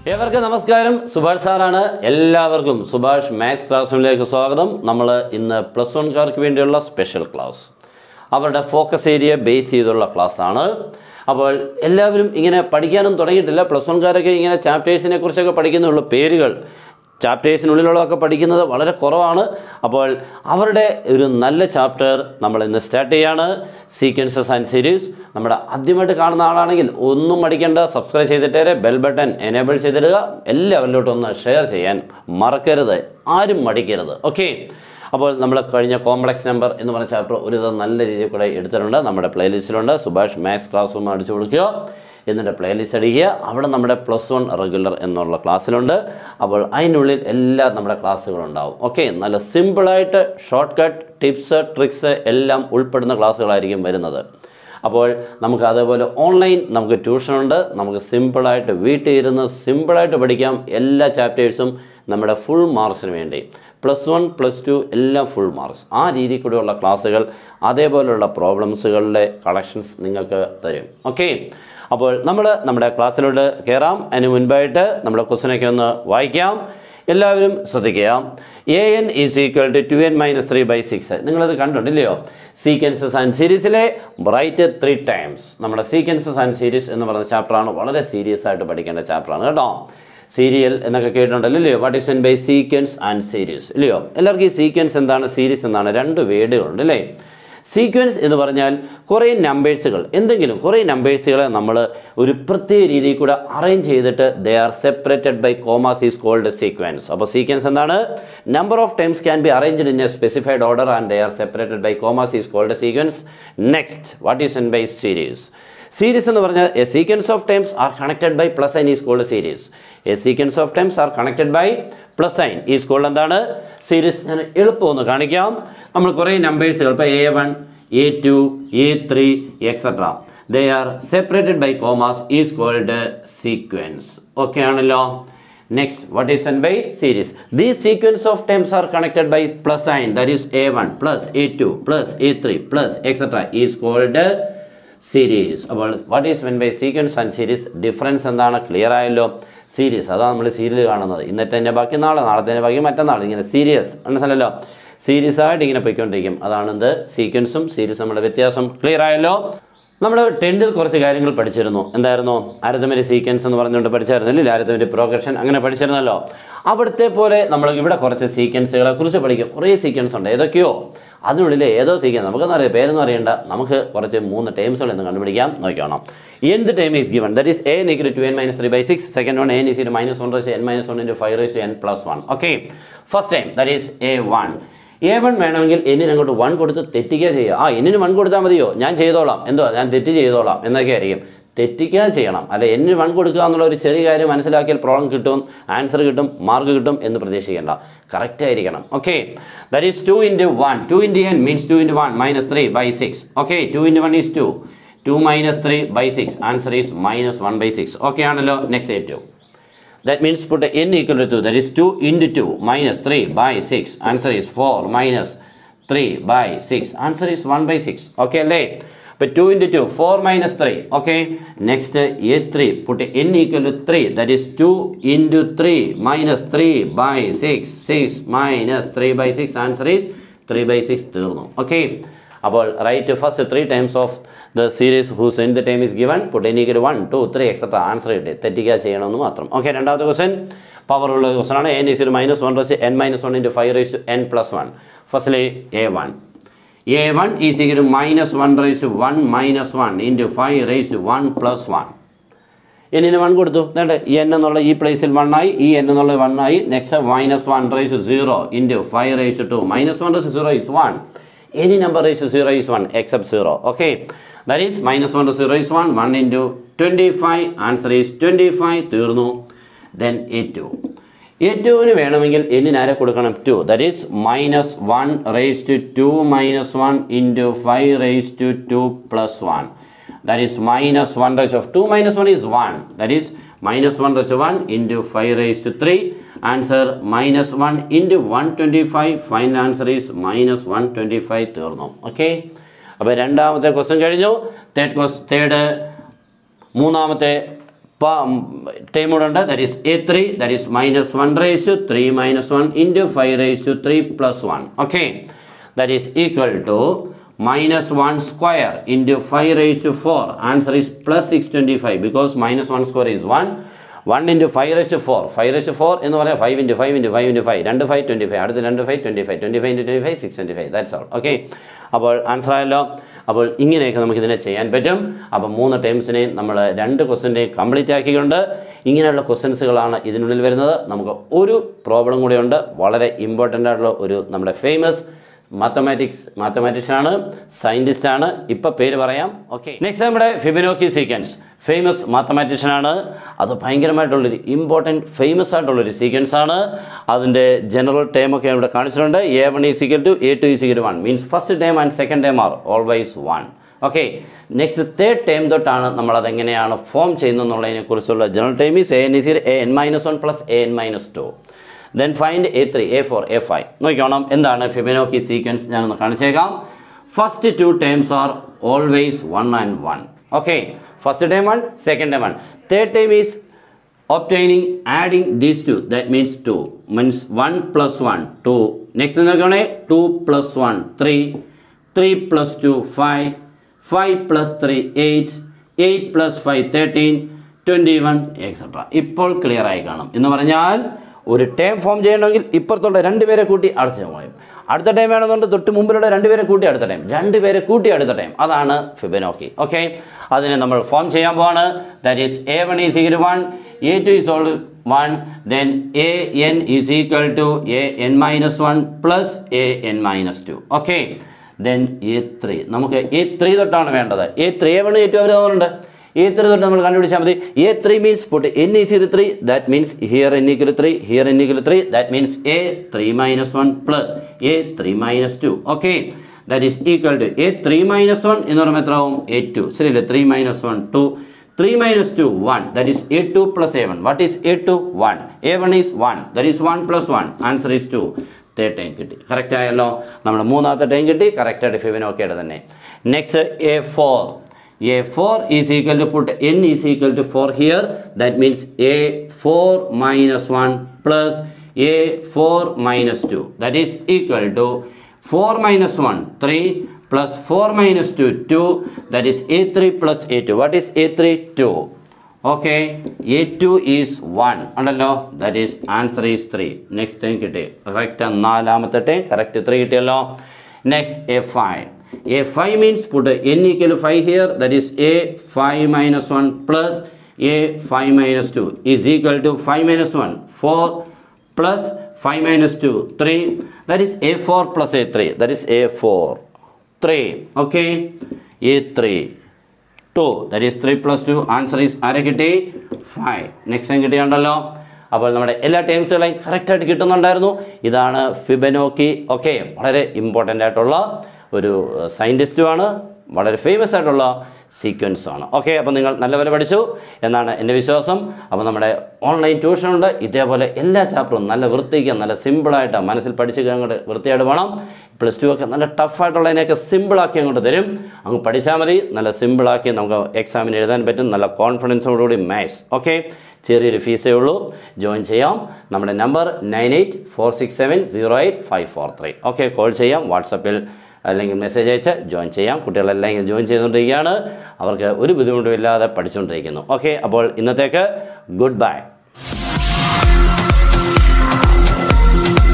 ഏവർക്കും നമസ്കാരം സുഭാഷ് സാറാണ് എല്ലാവർക്കും സുഭാഷ് മാത്സ് ക്ലാസ് റൂമിലേക്ക് സ്വാഗതം നമ്മൾ ഇന്ന് പ്ലസ് വൺകാർക്ക് വേണ്ടിയുള്ള സ്പെഷ്യൽ ക്ലാസ് അവരുടെ ഫോക്കസ് ഏരിയ ബേസ് ചെയ്തുള്ള ക്ലാസ് ആണ് അപ്പോൾ എല്ലാവരും ഇങ്ങനെ പഠിക്കാനും തുടങ്ങിയിട്ടില്ല പ്ലസ് വൺകാരൊക്കെ ഇങ്ങനെ ചാപ്റ്റേഴ്സിനെ കുറിച്ചൊക്കെ പഠിക്കുന്നുള്ളൂ പേരുകൾ ചാപ്റ്റേഴ്സിനുള്ളിലുള്ളതൊക്കെ പഠിക്കുന്നത് വളരെ കുറവാണ് അപ്പോൾ അവരുടെ ഒരു നല്ല ചാപ്റ്റർ നമ്മൾ ഇന്ന് സ്റ്റാർട്ട് ചെയ്യാണ് സീക്വൻസസ് ആൻഡ് സീരീസ് നമ്മുടെ ആദ്യമായിട്ട് കാണുന്ന ആളാണെങ്കിൽ ഒന്നും മടിക്കേണ്ട സബ്സ്ക്രൈബ് ചെയ്തിട്ടേരെ ബെൽ ബട്ടൺ എനേബിൾ ചെയ്തിടുക എല്ലാവരിലോട്ടും ഒന്ന് ഷെയർ ചെയ്യാൻ മറക്കരുത് ആരും മടിക്കരുത് ഓക്കെ അപ്പോൾ നമ്മൾ കഴിഞ്ഞ കോംപ്ലക്സ് നമ്പർ എന്ന് പറഞ്ഞ ചാപ്റ്റർ ഒരു വിധം നല്ല രീതിയിൽ കൂടെ എടുത്തിട്ടുണ്ട് നമ്മുടെ പ്ലേലിസ്റ്റിലുണ്ട് സുഭാഷ് മാത്സ് ക്ലാസ് റൂം അടിച്ചു കൊടുക്കുക എന്നിട്ട് പ്ലേലിസ്റ്റ് അടിക്കുക അവിടെ നമ്മുടെ പ്ലസ് വൺ റെഗുലർ എന്നുള്ള ക്ലാസ്സിലുണ്ട് അപ്പോൾ അതിനുള്ളിൽ എല്ലാ നമ്മുടെ ക്ലാസ്സുകളുണ്ടാവും ഓക്കെ നല്ല സിമ്പിളായിട്ട് ഷോർട്ട് കട്ട് ടിപ്സ് ട്രിക്സ് എല്ലാം ഉൾപ്പെടുന്ന ക്ലാസ്സുകളായിരിക്കും വരുന്നത് അപ്പോൾ നമുക്ക് അതേപോലെ ഓൺലൈൻ നമുക്ക് ട്യൂഷനുണ്ട് നമുക്ക് സിമ്പിളായിട്ട് വീട്ടിൽ ഇരുന്ന് സിമ്പിളായിട്ട് പഠിക്കാം എല്ലാ ചാപ്റ്റേഴ്സും നമ്മുടെ ഫുൾ മാർക്സിന് വേണ്ടി പ്ലസ് വൺ പ്ലസ് ടു എല്ലാം ഫുൾ മാർക്സ് ആ രീതിയിൽ കൂടെയുള്ള ക്ലാസ്സുകൾ അതേപോലെയുള്ള പ്രോബ്ലംസുകളുടെ കളക്ഷൻസ് നിങ്ങൾക്ക് തരും ഓക്കെ അപ്പോൾ നമ്മൾ നമ്മുടെ ക്ലാസ്സിലോട്ട് കയറാം അതിന് മുൻപായിട്ട് നമ്മുടെ ക്വസ്റ്റനൊക്കെ ഒന്ന് വായിക്കാം എല്ലാവരും ശ്രദ്ധിക്കുക a n is equal to two n minus three by six നിങ്ങളത് കണ്ടിട്ടില്ലയോ സീക്വൻസസ് ആൻഡ് സീരീസിലെ റൈറ്റ് ത്രീ ടൈംസ് നമ്മുടെ സീക്വൻസസ് ആൻഡ് സീരീസ് എന്ന് പറയുന്ന ചാപ്റ്ററാണ് വളരെ സീരിയസ് ആയിട്ട് പഠിക്കേണ്ട ചാപ്റ്ററാണ് കേട്ടോ സീരിയൽ എന്നൊക്കെ കേട്ടിട്ടുണ്ടല്ലോ ഇല്ലയോ what is meant by sequence and series ഇല്ലയോ എല്ലാവർക്കും ഈ സീക്വൻസ് എന്താണ് സീരീസ് എന്താണ് രണ്ട് വേർഡുകളുണ്ട് അല്ലേ സീക്വൻസ് എന്ന് പറഞ്ഞാൽ കുറേ നമ്പേഴ്സുകൾ എന്തെങ്കിലും കുറേ നമ്പേഴ്സുകളെ നമ്മൾ ഒരു പ്രത്യേക രീതിയിൽ കൂടെ അറേഞ്ച് ചെയ്തിട്ട് ദേ are separated by commas is called sequence അപ്പോൾ സീക്വൻസ് എന്താണ് number of times can be arranged in A specified order and they are separated by commas is called sequence next what is meant by series series എന്ന് പറഞ്ഞാൽ A sequence of times are connected by plus Ain is called series A sequence of times are connected by plus Ain is called എന്താണ് series ഞാൻ എളുപ്പം ഒന്ന് കാണിക്കാം നമ്മൾ കുറേ നമ്പേഴ്സുകൾ ഇപ്പോൾ a one a two a three etcetera they are separated by commas is called sequence okay ആണല്ലോ next what is meant by series the sequence of times are connected by plus ഐൻ that is a one plus a two plus a three plus etcetera is called series അപ്പോൾ what is meant by sequence and series difference എന്താണ് clear ആയല്ലോ series അതാണ് നമ്മൾ serial കാണുന്നത് ഇന്നത്തെ ബാക്കി നാളെ നാളത്തെ ബാക്കി മറ്റന്നാൾ ഇങ്ങനെ സീരിയസ് മനസ്സിലല്ലോ സീരിയസ് ആയിട്ട് ഇങ്ങനെ പോയിക്കൊണ്ടിരിക്കും അതാണ് എന്ത് സീക്വൻസും സീരീസും നമ്മുടെ വ്യത്യാസം ക്ലിയർ ആയല്ലോ നമ്മൾ ടെൻത്തിൽ കുറച്ച് കാര്യങ്ങൾ പഠിച്ചിരുന്നു എന്തായിരുന്നു അരത്തമരി സീക്വൻസ് എന്ന് പറഞ്ഞുകൊണ്ട് പഠിച്ചായിരുന്നില്ല അരത്തമരി പ്രോഗ്രഷൻ അങ്ങനെ പഠിച്ചിരുന്നല്ലോ അവിടുത്തെ പോലെ നമ്മൾ ഇവിടെ കുറച്ച് സീക്വൻസുകളെ കുറിച്ച് പഠിക്കും കുറേ സീക്വൻസ് ഉണ്ട് ഏതൊക്കെയോ അതിനുള്ളിൽ ഏതോ സീക്വൻസ് നമുക്കൊന്നും അറിയാം പേരൊന്നും അറിയണ്ട നമുക്ക് കുറച്ച് മൂന്ന് ടൈംസുകൾ എന്ന് കണ്ടുപിടിക്കാം നോക്കണം എന്ത് time is given that is a n equal to n minus three by six second one n is minus one raise n minus one into five raise n plus one okay first time that is a one a one വേണമെങ്കിൽ എന്നിന് അങ്ങോട്ട് one കൊടുത്ത് തെറ്റിക്കുക ചെയ്യുക ആ എന്നിന് one കൊടുത്താൽ മതിയോ ഞാൻ ചെയ്തോളാം എന്തോ ഞാൻ തെറ്റ് ചെയ്തോളാം എന്നൊക്കെ ആയിരിക്കും തെറ്റിക്കാതെ ചെയ്യണം അല്ല എന്നിന് വൺ കൊടുക്കുക എന്നുള്ള ഒരു ചെറിയ കാര്യം മനസ്സിലാക്കിയാൽ പ്രോബ്ലം കിട്ടും ആൻസർ കിട്ടും മാർക്ക് കിട്ടും എന്ന് പ്രതീക്ഷിക്കേണ്ട കറക്റ്റ് ആയിരിക്കണം okay that is two into one two into n means two into one minus three by six okay two into one is two two minus three by six answer is minus one by six okay ആണല്ലോ next a two That means put n equal to 2. That is 2 into 2 minus 3 by 6. Answer is 4 minus 3 by 6. Answer is 1 by 6. Okay, lay. But 2 into 2, 4 minus 3. Okay. Next, A3. Put n equal to 3. That is 2 into 3 minus 3 by 6. 6 minus 3 by 6. Answer is 3 by 6. തീർന്നു okay അപ്പോൾ right first three times of the series whose in the time is given put എനിക്ക് one two three etcetera answer കിട്ടി തെറ്റിക്കുക ചെയ്യണമെന്ന് മാത്രം okay രണ്ടാമത്തെ question power ഉള്ള question ആണ് n is minus one raise n minus one into five raise n plus one firstly a one a one is equal minus one raise one minus one into five raise one plus one എന്നിന് one കൊടുത്തു എന്നിട്ട് N എന്നുള്ള ഈ പ്ലേസിൽ one ആയി ഈ N എന്നുള്ള one ആയി next minus one raise zero into five raise two minus one raise zero is one any number raised to 0 is 1 except 0 okay that is minus 1 to 0 is 1 1 into 25 answer is 25 തീർന്നു then a2 a2ന് വേണമെങ്കിൽ എന്നിന് ആരെ കൊടുക്കണം 2 that is minus 1 raised to 2 minus 1 into 5 raised to 2 plus 1 that is minus 1 raised of 2 minus 1 is 1 that is minus 1 raised to 1 into 5 raised to 3 answer minus one into one twenty five fine answer is minus one twenty five തീർന്നു okay അപ്പോൾ രണ്ടാമത്തെ question കഴിഞ്ഞു third ക്വസ് third മൂന്നാമത്തെ time കൂടെ ഉണ്ട് that is a three that is minus one raise two three minus one into five raise two three plus one okay that is equal to minus 1 square into 5 raised to 4 answer is plus 625 because minus 1 square is 1 1 into 5 raised to 4 5 raised to 4 എന്ന് പറയാം 5 into 5 into 5 into 5 രണ്ട് 5 25 അടുത്ത രണ്ട് 5 25 25 into 25 625 that's all okay അപ്പോൾ answer ആയല്ലോ അപ്പോൾ ഇങ്ങനെയൊക്കെ നമുക്ക് ഇതിനെ ചെയ്യാൻ പറ്റും അപ്പോൾ മൂന്ന് ടേംസിനെയും നമ്മൾ രണ്ട് ക്വസ്റ്റ്യൻ്റെയും കംപ്ലീറ്റ് ആക്കിക്കൊണ്ട് ഇങ്ങനെയുള്ള ക്വസ്റ്റ്യൻസുകളാണ് ഇതിനുള്ളിൽ വരുന്നത് നമുക്ക് ഒരു പ്രോബ്ലം കൂടിയുണ്ട് വളരെ ഇമ്പോർട്ടൻ്റ് ആയിട്ടുള്ള ഒരു നമ്മുടെ ഫേമസ് മാത്തമാറ്റിക്സ് മാത്തമാറ്റിക്സ് ആണ് സയൻറ്റിസ്റ്റ് ആണ് ഇപ്പം പേര് പറയാം ഓക്കെ നെക്സ്റ്റ് നമ്മുടെ ഫിബിനോക്കി സീക്വൻസ് ഫേമസ് മാത്തമാറ്റീഷ്യൻ ആണ് അത് ഭയങ്കരമായിട്ടുള്ളൊരു ഇമ്പോർട്ടൻറ്റ് ഫേമസ് ആയിട്ടുള്ളൊരു സീക്വൻസ് ആണ് അതിൻ്റെ ജനറൽ ടേം ഒക്കെ ഇവിടെ കാണിച്ചിട്ടുണ്ട് എ വൺ ഈ equal to a two is equal one means first term and second term are always one okay next third term തൊട്ടാണ് നമ്മൾ അതെങ്ങനെയാണ് ഫോം ചെയ്യുന്നതെന്നുള്ളതിനെ കുറിച്ചുള്ള general term is a n is a n minus one plus a n minus two then find a three a four a five നോക്കിക്കോണം എന്താണ് Fibonacci sequence ഞാനൊന്ന് കാണിച്ചേക്കാം first two terms are always one and one okay first time one second time one third time is obtaining adding these two that means 2 means 1 plus 1 2 next നോക്കുകയാണെ 2 plus 1 3 3 plus 2 5 5 plus 3 8 8 plus 5 13 21 etcetera ഇപ്പോൾ clear ആയി കാണും എന്ന് പറഞ്ഞാൽ ഒരു term form ചെയ്യണമെങ്കിൽ ഇപ്പുറത്തുള്ള രണ്ടുപേരെ കൂട്ടി അടുത്ത ടൈം പറയും അടുത്ത ടൈം വേണമെന്നുണ്ട് തൊട്ട് മുമ്പിലുള്ള രണ്ടുപേരെ കൂട്ടി അടുത്ത ടൈം രണ്ടുപേരെ കൂട്ടി അടുത്ത ടൈം അതാണ് ഫിബനോക്കി ഓക്കെ അതിനെ നമ്മൾ ഫോം ചെയ്യാൻ പോവാണ് that is a one is equal one a two is all one then a n is equal to a n minus one plus a n minus two okay then a three നമുക്ക് a three തൊട്ടാണ് വേണ്ടത് a three a one a two അവർ തന്നിട്ടുണ്ട് a three തൊട്ട് നമ്മൾ കണ്ടുപിടിച്ചാൽ മതി a three means put n equal three that means here n equal three here n equal three that means a three minus one plus a three minus two okay that is equal to a three minus one എന്ന് പറയുമ്പോൾ എത്ര ആവും a two ശരിയല്ലേ three minus one two three minus two one that is a two plus a one what is a two one a one is one that is one plus one answer is two third time കിട്ടി correct ആയല്ലോ നമ്മുടെ മൂന്നാമത്തെ time കിട്ടി കറക്റ്റായിട്ട് ഫിബിനോക്കിയുടെ തന്നെ next a four a4 is equal to put n is equal to 4 here that means a4 minus 1 plus a4 minus 2 that is equal to 4 minus 1 3 plus 4 minus 2 2 that is a3 plus a2 what is a3 2 okay a2 is 1 ഉണ്ടല്ലോ that is answer is 3 next time കിട്ടി correct നാലാമത്തെ time correct 3 കിട്ടിയല്ലോ next a five a 5 means put a n equal to 5 here that is a 5 minus 1 plus a 5 minus 2 is equal to 5 minus 1 4 plus 5 minus 2 3 that is a 4 plus a 3 that is a 4 3 okay a 3 2 that is 3 plus 2 answer is ആരെ കിട്ടി 5 next time കിട്ടിയുണ്ടല്ലോ അപ്പോൾ നമ്മുടെ എല്ലാ ടേംസുകളെയും കറക്റ്റായിട്ട് കിട്ടുന്നുണ്ടായിരുന്നു ഇതാണ് ഫിബനോക്കി okay വളരെ important ആയിട്ടുള്ള ഒരു സയൻറ്റിസ്റ്റുമാണ് വളരെ ഫേമസ് ആയിട്ടുള്ള സീക്വൻസ് ആണ് ഓക്കെ അപ്പോൾ നിങ്ങൾ നല്ലപോലെ പഠിച്ചു എന്നാണ് എൻ്റെ വിശ്വാസം അപ്പോൾ നമ്മുടെ ഓൺലൈൻ ട്യൂഷനുണ്ട് ഇതേപോലെ എല്ലാ ചാപ്റ്ററും നല്ല വൃത്തിക്ക് നല്ല സിമ്പിളായിട്ട് മനസ്സിൽ പഠിച്ച് അങ്ങോട്ട് വൃത്തിയായിട്ട് വേണം പ്ലസ് ടു ഒക്കെ നല്ല ടഫായിട്ടുള്ളതിനെയൊക്കെ സിമ്പിളാക്കി അങ്ങോട്ട് തരും അങ്ങ് പഠിച്ചാൽ മതി നല്ല സിമ്പിളാക്കി നമുക്ക് എക്സാമിന് എഴുതാൻ പറ്റും നല്ല കോൺഫിഡൻസോടുകൂടി മാത്സ് ഓക്കെ ചെറിയൊരു ഫീസേ ഉള്ളൂ ജോയിൻ ചെയ്യാം നമ്മുടെ number nine eight four six seven zero eight five four three okay call ചെയ്യാം വാട്സപ്പിൽ അല്ലെങ്കിൽ മെസ്സേജ് അയച്ച് ജോയിൻ ചെയ്യാം കുട്ടികളെല്ലാം ഇങ്ങനെ ജോയിൻ ചെയ്തുകൊണ്ടിരിക്കുകയാണ് അവർക്ക് ഒരു ബുദ്ധിമുട്ടും ഇല്ലാതെ പഠിച്ചുകൊണ്ടിരിക്കുന്നു ഓക്കെ അപ്പോൾ ഇന്നത്തേക്ക് ഗുഡ് ബൈ